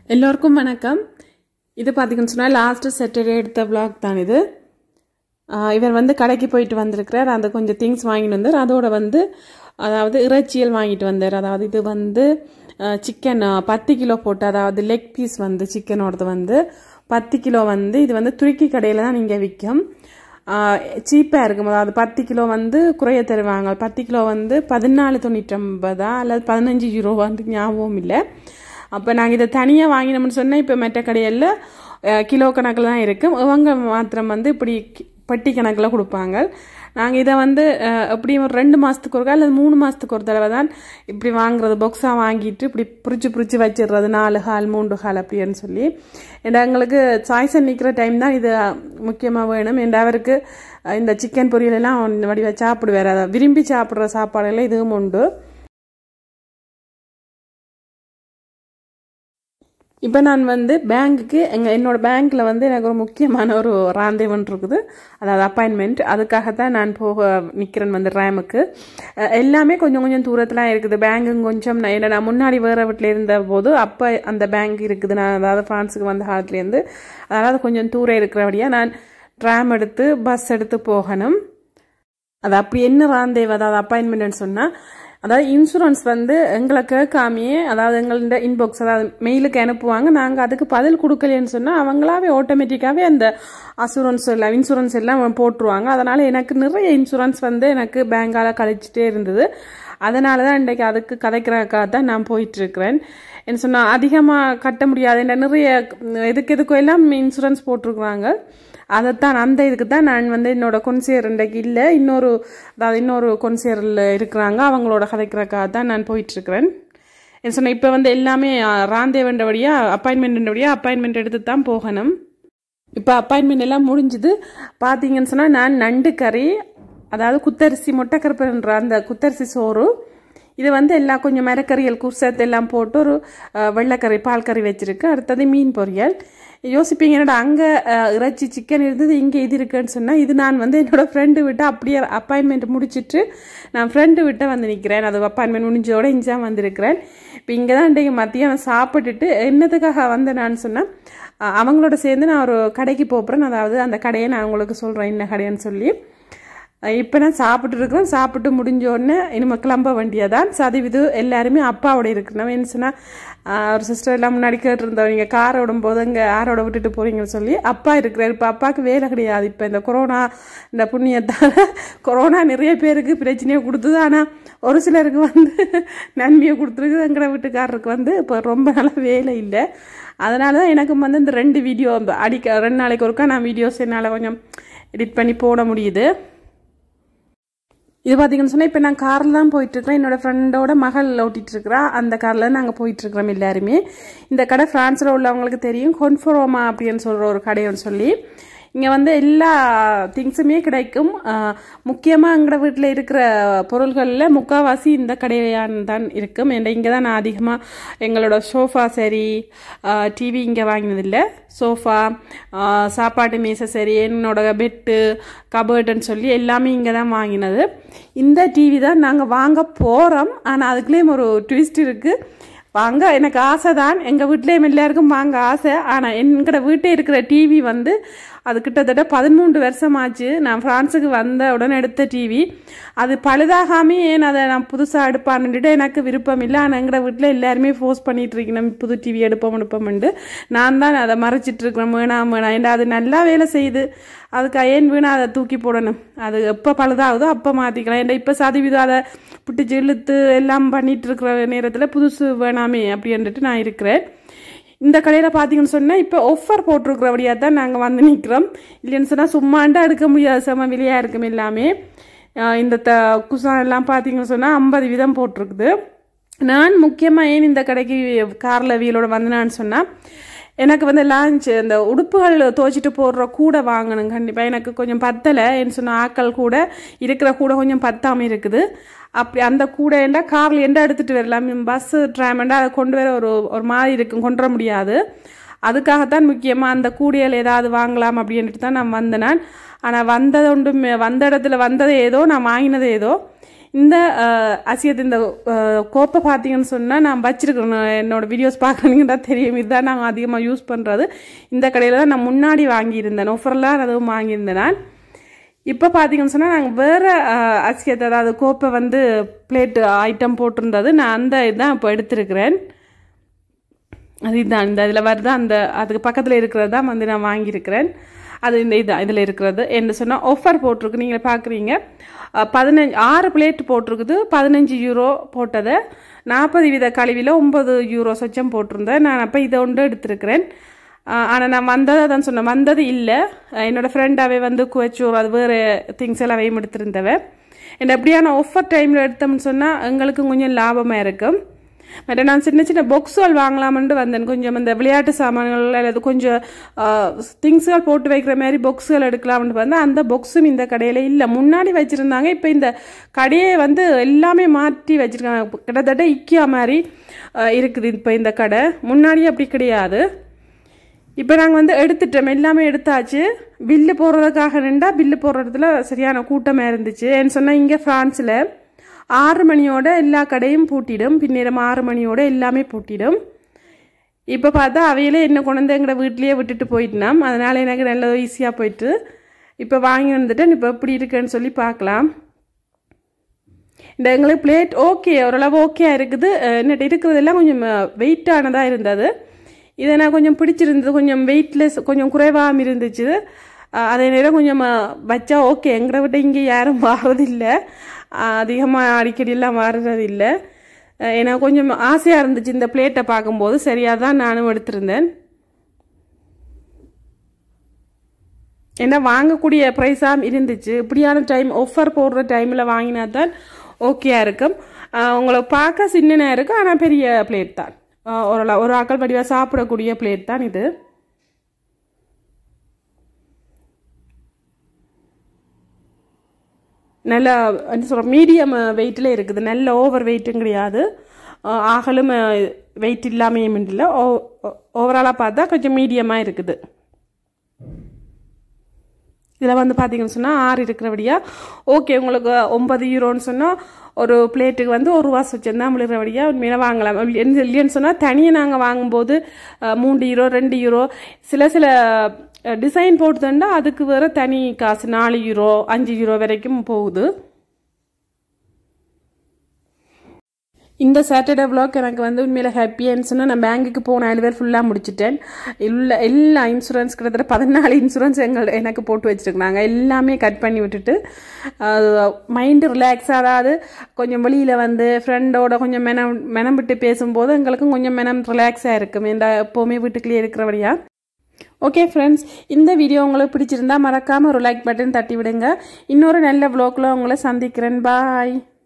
எல்லோருக்கும் வணக்கம் இது பார்த்தீங்கன்னு சொன்னால் லாஸ்ட்டு சாட்டர்டே எடுத்த vlog தான் இது ஆஹ் இவர் வந்து கடைக்கு போயிட்டு வந்திருக்கிறார் அந்த கொஞ்சம் திங்ஸ் வாங்கிட்டு வந்தார் அதோட வந்து அதாவது இறைச்சியல் வாங்கிட்டு வந்தார் அதாவது இது வந்து சிக்கன் பத்து கிலோ போட்டு அதாவது லெக் பீஸ் வந்து சிக்கனோடது வந்து பத்து கிலோ வந்து இது வந்து துருக்கி கடையில் தான் நீங்கள் விற்கும் சீப்பாக இருக்கும் அதாவது பத்து கிலோ வந்து குறைய தருவாங்க பத்து கிலோ வந்து பதினாலு தொண்ணூற்றொம்பதா அல்லது பதினஞ்சு யூரோ வந்து ஞாபகம் இல்லை அப்போ நாங்கள் இதை தனியாக வாங்கினோம்னு சொன்னால் இப்போ மெட்ட கடையில் கிலோ கணக்கில் தான் இருக்கும் இவங்க மாத்திரம் வந்து இப்படி கி- பெட்டி கணக்கில் கொடுப்பாங்க நாங்கள் இதை வந்து அஹ், எப்படியும் ஒரு ரெண்டு மாதத்துக்கு ஒருக்கா அல்லது மூணு மாதத்துக்கு ஒரு தடவை தான் இப்படி வாங்குறது பாக்ஸாக வாங்கிட்டு இப்படி பிரிச்சு பிரிச்சு வச்சிடுறது நாலு ஹால் மூன்று ஹால் அப்படின்னு சொல்லி ஏன்னா எங்களுக்கு சாய்ஸன் நிற்கிற டைம் தான் இது முக்கியமாக வேணும் என்ற அவருக்கு அஹ், இந்த சிக்கன் பொரியல் எல்லாம் வடிவ சாப்பிடுவார் அதை விரும்பி சாப்பிட்ற சாப்பாடெல்லாம் இதுவும் உண்டு இப்போ நான் வந்து பேங்க்குக்கு எங்கள் என்னோட பேங்க்கில் வந்து எனக்கு ஒரு முக்கியமான ஒரு ராந்தேவன் இருக்குது அதாவது அப்பாயின்மெண்ட் அதுக்காகத்தான் நான் போக நிற்கிறேன் வந்து ரேமுக்கு அஹ் எல்லாமே கொஞ்சம் கொஞ்சம் தூரத்தில் இருக்குது பேங்கும் கொஞ்சம் நான் என்ன நான் முன்னாடி வேறு வீட்டில் இருந்த போது அப்போ அந்த பேங்க் இருக்குது நான் அதாவது ஃப்ரான்ஸுக்கு வந்த காலத்துலேருந்து அதாவது கொஞ்சம் தூரம் இருக்கிறபடியாக நான் ட்ராம் எடுத்து பஸ் எடுத்து போகணும் அது அப்படி என்ன ராந்தேவ் அதாவது அப்பாயின்மெண்ட்னு சொன்னால் அதாவது இன்சூரன்ஸ் வந்து எங்களை கேட்காமையே அதாவது எங்களோட இன்பாக்ஸ் அதாவது மெயிலுக்கு அனுப்புவாங்க நாங்கள் அதுக்கு பதில் கொடுக்கலன்னு சொன்னால் அவங்களாவே ஆட்டோமேட்டிக்காகவே அந்த அசூரன்ஸ் எல்லாம் இன்சூரன்ஸ் எல்லாம் போட்டுருவாங்க அதனால் எனக்கு நிறைய இன்சூரன்ஸ் வந்து எனக்கு பேங்கால் கழிச்சிட்டே இருந்தது அதனால தான் இன்றைக்கு அதுக்கு கதைக்கிறதுக்காக தான் நான் போயிட்டுருக்கிறேன் என்ன சொன்னால் அதிகமாக கட்ட முடியாது என்ன நிறைய எதுக்கு எதுக்கும் எல்லாம் இன்சூரன்ஸ் போட்டிருக்குறாங்க அதைத்தான் அந்த இதுக்கு தான் நான் வந்து என்னோட கொன்சியர் இன்றைக்கு இல்லை இன்னொரு அதாவது இன்னொரு கொன்சியரில் இருக்கிறாங்க அவங்களோட கதைக்கிறக்காக தான் நான் போயிட்டுருக்கிறேன் என்ன சொன்ன இப்போ வந்து எல்லாமே ராந்தே வேண்டபடியாக அப்பாயின்மெண்ட்படியாக அப்பாயின்மெண்ட் எடுத்து தான் போகணும் இப்போ அப்பாயின்மெண்ட் எல்லாம் முடிஞ்சுது பார்த்தீங்கன்னு சொன்னால் நான் நண்டு கறி அதாவது குத்தரிசி மொட்டைக்கருப்புன்ற அந்த குத்தரிசி சோறு இது வந்து எல்லாம் கொஞ்சம் மரக்கறிகள் குர்சத்து எல்லாம் போட்டு ஒரு அஹ், வெள்ளைக்கறி பால் கறி வச்சிருக்கு அடுத்தது மீன் பொரியல் யோசிப்பீங்க என்னடா அங்கே இறைச்சி சிக்கன் இருந்தது இங்கே இது இருக்குன்னு சொன்னால் இது நான் வந்து என்னோட ஃப்ரெண்டு விட்டு அப்படியே அப்பாயின்மெண்ட் முடிச்சிட்டு நான் ஃப்ரெண்டு விட்டு வந்து நிற்கிறேன் அது அப்பாயின்மெண்ட் முடிஞ்சோட இங்கே தான் வந்திருக்கிறேன் இப்போ இங்கே தான் இன்றைக்கு மதியம் சாப்பிட்டுட்டு என்னத்துக்காக வந்தேன் நான் சொன்னேன் அஹ், அவங்களோட சேர்ந்து நான் ஒரு கடைக்கு போகிறேன் அதாவது அந்த கடையை நான் உங்களுக்கு சொல்கிறேன் என்ன கடைன்னு சொல்லி இப்போ நான் சாப்பிட்டு இருக்கிறேன் சாப்பிட்டு முடிஞ்ச உடனே இனிமேல் கிளம்ப வேண்டியதான் சதிவிது எல்லாருமே அப்பாவோட இருக்கணும் என்ன சொன்னால் ஒரு சிஸ்டர் எல்லாம் முன்னாடி கேட்டிருந்தோம் நீங்கள் காரை விடும்போது இங்கே யாரோட விட்டுட்டு போறீங்கன்னு சொல்லி அப்பா இருக்கிறார் இப்போ அப்பாவுக்கு வேலை கிடையாது இப்போ இந்த கொரோனா இந்த புண்ணியத்தால் கொரோனா நிறைய பேருக்கு பிரச்சனையை கொடுத்தது ஆனால் ஒரு சிலருக்கு வந்து நன்மையை கொடுத்துருக்கு எங்கட வீட்டுக்காரருக்கு வந்து இப்போ ரொம்ப நாளாக வேலை இல்லை அதனால தான் எனக்கு வந்து இந்த ரெண்டு வீடியோ அடிக்க ரெண்டு நாளைக்கு ஒருக்கா நான் வீடியோஸ் என்னால் கொஞ்சம் எடிட் பண்ணி போட முடியுது இது பார்த்தீங்கன்னு சொன்னால் இப்போ நான் காரில் தான் போயிட்டுருக்கிறேன் என்னோட ஃப்ரெண்டோட மகள் ஓட்டிகிட்டு இருக்கிறா அந்த காரில் நாங்கள் போயிட்டுருக்கிறோம் எல்லாருமே இந்த கடை ஃப்ரான்ஸில் உள்ளவங்களுக்கு தெரியும் கொன்ஃபரோமா அப்படின்னு சொல்கிற ஒரு கடைன்னு சொல்லி இங்கே வந்து எல்லா திங்ஸுமே கிடைக்கும் முக்கியமாக எங்களோட வீட்டில் இருக்கிற பொருள்களில் முக்கால்வாசி இந்த கடையான் தான் இருக்கும் ஏன்னா இங்கே தான் நான் அதிகமாக எங்களோட சோஃபா சரி டிவி இங்கே வாங்கினதில்லை சோஃபா சாப்பாட்டு மேசை சரி என்னோட பெட்டு கபர்டுன்னு சொல்லி எல்லாமே இங்கே தான் வாங்கினது இந்த டிவி தான் நாங்கள் வாங்க போகிறோம் ஆனால் அதுக்குள்ளேயும் ஒரு ட்விஸ்ட் இருக்குது வாங்க எனக்கு ஆசை தான் எங்கள் வீட்லேயும் எல்லாருக்கும் வாங்க ஆசை ஆனால் எங்களோட வீட்டே இருக்கிற டிவி வந்து அது கிட்டத்தட்ட பதிமூன்று வருஷம் ஆச்சு நான் ஃப்ரான்ஸுக்கு வந்த உடனே எடுத்த டிவி அது பழுதாகாமே ஏன் அதை நான் புதுசாக எடுப்பான்னுட்டு எனக்கு விருப்பம் இல்லை ஆனால் எங்களோட வீட்டில் எல்லாருமே ஃபோர்ஸ் பண்ணிட்டு இருக்கணும் புது டிவி எடுப்போம் எடுப்போம்ண்டு நான் தான் அதை மறைச்சிட்டு இருக்கிறேன் வேணாம் வேணாம் ஏன்னா அது நல்லா வேலை செய்யுது அதுக்கு ஏன் வேணா அதை தூக்கி போடணும் அது எப்போ பழுதாகுதோ அப்போ மாற்றிக்கலாம் ஏன்னா இப்போ சதவீதம் அதை பிடிச்சி இழுத்து எல்லாம் பண்ணிட்டு இருக்கிற நேரத்தில் புதுசு வேணாமே அப்படின்ட்டு நான் இருக்கிறேன் இந்த கடையில் பார்த்தீங்கன்னு சொன்னால் இப்போ ஆஃபர் போட்டிருக்கிறபடியாக தான் நாங்கள் வந்து நிற்கிறோம் இல்லைன்னு சொன்னால் சும்மாண்டா எடுக்க முடியாது செம விலையாக இருக்கும் எல்லாமே அஹ் இந்த த குசான் எல்லாம் பார்த்தீங்கன்னு சொன்னால் ஐம்பது வீதம் போட்டிருக்குது நான் முக்கியமாக ஏன் இந்த கடைக்கு காரில் வீலோட வந்தேனான்னு சொன்னால் எனக்கு வந்து லான்ச் இந்த உடுப்புகள் துவைச்சிட்டு போடுற கூடை வாங்கணும் கண்டிப்பாக எனக்கு கொஞ்சம் பத்தலை என்ன சொன்ன ஆக்கள் கூட இருக்கிற கூட கொஞ்சம் பத்தாமல் இருக்குது அப்படி அந்த கூடைண்டா காரில் எண்டா எடுத்துகிட்டு வரலாம் பஸ்ஸு ட்ராமெண்டா அதை கொண்டு வர ஒரு ஒரு மாதிரி இருக்கும் கொண்டு வர முடியாது அதுக்காகத்தான் முக்கியமாக அந்த கூடையில் ஏதாவது வாங்கலாம் அப்படின்ட்டு தான் நான் வந்தேன் ஆனால் வந்தது ஒன்றும் வந்த இடத்துல வந்தது ஏதோ நான் வாங்கினது ஏதோ இந்த அஹ், அசியத்து இந்த அஹ், கோப்பை பார்த்தீங்கன்னு சொன்னால் நான் வச்சிருக்கிறேன் நான் என்னோட வீடியோஸ் பார்க்குறீங்கன்னா தெரியும் இதுதான் நான் அதிகமாக யூஸ் பண்ணுறது இந்த கடையில் தான் நான் முன்னாடி வாங்கியிருந்தேன் ஆஃபர்லாம் அதுவும் வாங்கியிருந்தேன் நான் இப்போ பார்த்தீங்கன்னு சொன்னால் நாங்கள் வேறு அசியத்தை அதாவது கோப்பை வந்து பிளேட் ஐட்டம் போட்டிருந்தது நான் அந்த இதுதான் இப்போ எடுத்திருக்கிறேன் அது இதுதான் இந்த இதில் வருது அந்த அதுக்கு பக்கத்தில் இருக்கிறது தான் வந்து நான் வாங்கியிருக்கிறேன் அது இந்த இதான் இதில் இருக்கிறது என்ன சொன்னால் ஆஃபர் போட்டிருக்கு நீங்கள் பார்க்குறீங்க பதினஞ்சு ஆறு பிளேட் போட்டிருக்குது பதினஞ்சு யூரோ போட்டதை நாற்பது வித கழிவில் ஒம்பது யூரோ சொச்சம் போட்டிருந்தேன் நான் அப்போ இதை ஒன்று எடுத்திருக்கிறேன் ஆனால் நான் வந்ததை தான் சொன்னேன் வந்தது இல்லை என்னோடய ஃப்ரெண்டாவே வந்து குவச்சூர் அது வேறு திங்ஸ் எல்லாம் வேம் எடுத்திருந்தவன் என்ன எப்படியான ஆஃபர் டைமில் எடுத்தோம்னு சொன்னால் எங்களுக்கும் கொஞ்சம் லாபமாக இருக்கும் மற்ற நான் சின்ன சின்ன பொக்ஸுகள் வாங்கலாம்னு வந்தேன் கொஞ்சம் இந்த விளையாட்டு சாமான்கள் அல்லது கொஞ்சம் திங்ஸுகள் போட்டு வைக்கிற மாதிரி பொக்ஸுகள் எடுக்கலாம்னு வந்தேன் அந்த பொக்ஸும் இந்த கடையில் இல்லை முன்னாடி வச்சுருந்தாங்க இப்போ இந்த கடையை வந்து எல்லாமே மாற்றி வச்சுருக்காங்க கிட்டத்தட்ட இக்கியா மாதிரி அஹ், இருக்குது இப்போ இந்த கடை முன்னாடி அப்படி கிடையாது இப்போ நாங்கள் வந்து எடுத்துட்டோம் எல்லாமே எடுத்தாச்சு பில்லு போடுறதுக்காக நின்றா பில்லு போடுற இடத்துல சரியான கூட்டமாக இருந்துச்சு ஏன்னு சொன்னால் இங்கே ஃப்ரான்ஸில் ஆறு மணியோட எல்லா கடையும் பூட்டிடும் பின்னிரம் ஆறு மணியோட எல்லாமே பூட்டிடும் இப்போ பார்த்தா அவையிலே என்ன கொண்டு வந்து எங்களை வீட்லேயே விட்டுட்டு போயிட்டோம் அதனால் எனக்கு நல்ல ஈஸியாக போயிட்டு இப்போ வாங்கி வந்துட்டேன் இப்போ எப்படி இருக்குன்னு சொல்லி பார்க்கலாம் இந்த எங்களுக்கு பிளேட் ஓகே ஓரளவு ஓகே இருக்குது என்னட்டு இருக்கிறதெல்லாம் கொஞ்சம் வெயிட்டானதாக இருந்தது இதை நான் கொஞ்சம் பிடிச்சிருந்தது கொஞ்சம் வெயிட்லெஸ் கொஞ்சம் குறைவாகவும் இருந்துச்சு அஹ் அதே நேரம் கொஞ்சம் அஹ், வச்சா ஓகே எங்களை விட இங்கே யாரும் வாரதில்லை அதிகமாக அடிக்கடியெல்லாம் வாரதில்லை அஹ் எனக்கு கொஞ்சம் ஆசையாக இருந்துச்சு இந்த பிளேட்டை பார்க்கும்போது சரியாக தான் நானும் எடுத்திருந்தேன் ஏன்னா வாங்கக்கூடிய ப்ரைஸாக இருந்துச்சு இப்படியான டைம் ஆஃபர் போடுற டைமில் வாங்கினா தான் ஓகேயா இருக்கும் ஆஹ் உங்களை பார்க்க சின்னனாக இருக்கும் ஆனால் பெரிய பிளேட் தான் ஆஹ் ஒரு ஒரு ஆக்கள் படிவாக சாப்பிடக்கூடிய பிளேட் தான் இது நல்ல என்ன சொல்ற மீடியம் வெயிட்டில் இருக்குது நல்ல ஓவர் வெயிட்டும் கிடையாது ஆஹ் ஆகலும் வெயிட் இல்லாமையும் இல்லை ஓவராலாக பார்த்தா கொஞ்சம் மீடியமாக இருக்குது இதில் வந்து பார்த்தீங்கன்னு சொன்னால் ஆறு இருக்கிறபடியா ஓகே உங்களுக்கு ஒன்பது யூரோன்னு சொன்னால் ஒரு பிளேட்டுக்கு வந்து ஒரு ரூபா வச்சுருந்தா விழுகிறபடியா உண்மையில வாங்கலாம் அப்படி என்ன இல்லைன்னு சொன்னால் தனியாக நாங்கள் வாங்கும்போது அஹ், மூன்று யூரோ ரெண்டு யூரோ சில சில டிசைன் போட்டு தந்தா அதுக்கு வேற தனி காசு நாலு யூரோ அஞ்சு யூரோ வரைக்கும் போகுது இந்த சாட்டர்டே vlog எனக்கு வந்து உண்மையில ஹாப்பியாக சொன்னால் நான் பேங்குக்கு போன நாலு பேர் ஃபுல்லாக முடிச்சிட்டேன் இல்லை எல்லா இன்சூரன்ஸ் கிட்டத்தட்ட பதினாலு இன்சூரன்ஸ் எங்கள் எனக்கு போட்டு வச்சுருக்காங்க எல்லாமே கட் பண்ணி விட்டுட்டு மைண்டு ரிலாக்ஸ் அதாவது கொஞ்சம் வெளியில் வந்து ஃப்ரெண்டோட கொஞ்சம் மெனம் மெனம் விட்டு பேசும்போது எங்களுக்கும் கொஞ்சம் மெனம் ரிலாக்ஸாக இருக்கும் இந்த எப்போவுமே வீட்டுக்குள்ளேயே இருக்கிறபடியா ஓகே ஃப்ரெண்ட்ஸ் இந்த வீடியோ உங்களுக்கு பிடிச்சிருந்தா மறக்காமல் ஒரு லைக் பட்டன் தட்டி விடுங்க இன்னொரு நல்ல vlogல உங்களை சந்திக்கிறேன் பாய்